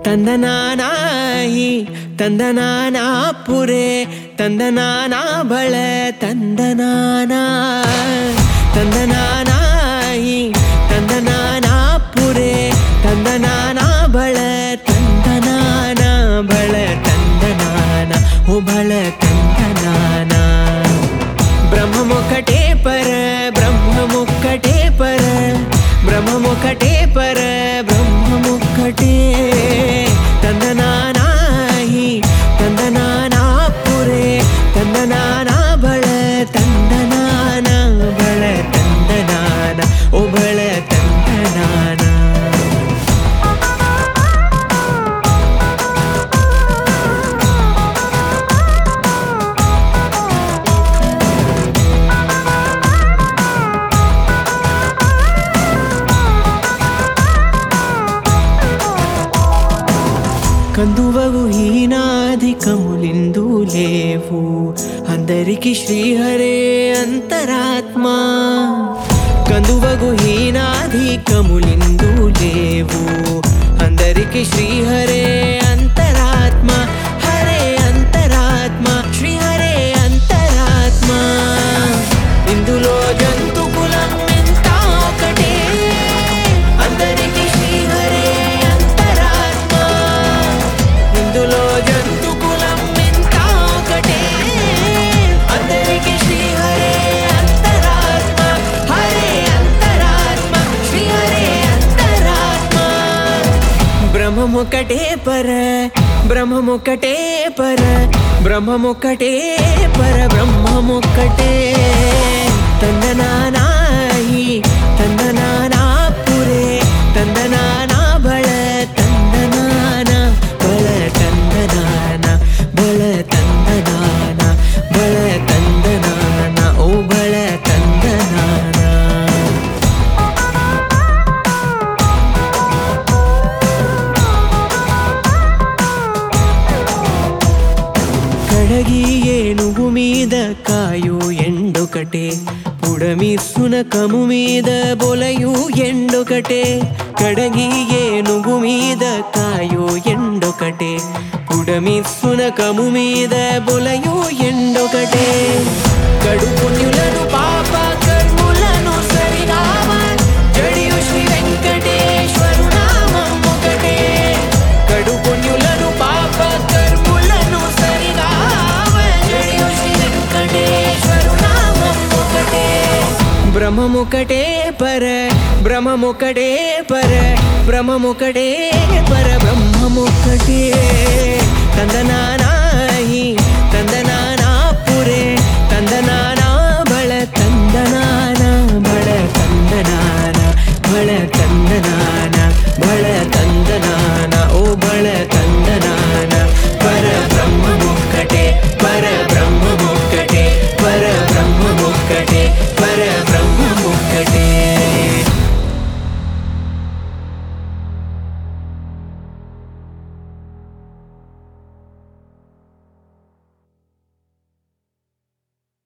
ತಂದನಾನಾಹಿ ತಂದನಾನಾ ಪುರೆ ತಂದನಾನಾ ಬಳ ತಂದನಾನ ತಂದನಾನಾಹಿ ತಂದನಾನಾ ಪುರೆ ತಂದನಾನಾ ಬಳ ತಂದನಾನ ಬಳ ತಂದನಾನ ಓ ಬಳ ತಂದನಾನ బ్రహ్మమొక్కటే పర బ్రహ్మమొక్కటే పర బ్రహ్మమొక్కటే పర బ్రహ్మమొక్కటే తందనానాహి తందనానా పురే తందనానా బళ తందనాన బళ తందనాన ఓ బళ తందనాన కందువగు హీనాధికములిందు లేవు అందరికి శ్రీహరే అంతరాత్మ కందువగు హీనాధికములిందు లేవు అందరికి శ్రీహరే అంతరాత్మ హరే అంతరాత్మ శ్రీహరే అంతరాత్మ ఇందులో జంతు కులం ఎంత ఒకటే అందరికి శ్రీహరే అంతరాత్మ ఇందులో జంతు కులం ఎంత ఒకటే అందరికి శ్రీహరే అంతరాత్మ హరే అంతరాత్మ శ్రీహరే అంతరాత్మ బ్రహ్మమొక్కటే పర బ్రహ్మమొక్కటే పర బ్రహ్మమొక్కటే పర బ్రహ్మమొక్కటే తందనానాహి తందనానా పురే తందనానా బళ తందనాన బళ తందనాన బళ తందనాన బళ తందనాన ఓ బళ తందనాన కడగి ఏనుగు మీద కాయు ఎండొకటే పుడమి సునకము మీద బొలయు ఎండొకటే కడగి ఏనుగు మీద కాయు ఎండొకటే పుడమి సునకము మీద బొలయు ఎండొకటే కడు పుణ్యులను పాప కర్ములను సరినామ జడియు శ్రీ వెంకటేశ్వరు నామం ఒకటే కడు పుణ్యులను పాప కర్ములను సరినామ జడియు శ్రీ వెంకటేశ్వరు నామం ఒకటే బ్రహ్మముకటే పర బ్రహ్మముకటే పర బ్రహ్మముకటే పర బ్రహ్మముకటే తందనానాహి తందనానా పురే తందనానా బళ తందనాన బళ తందనాన బళ తందనాన బళ తందనాన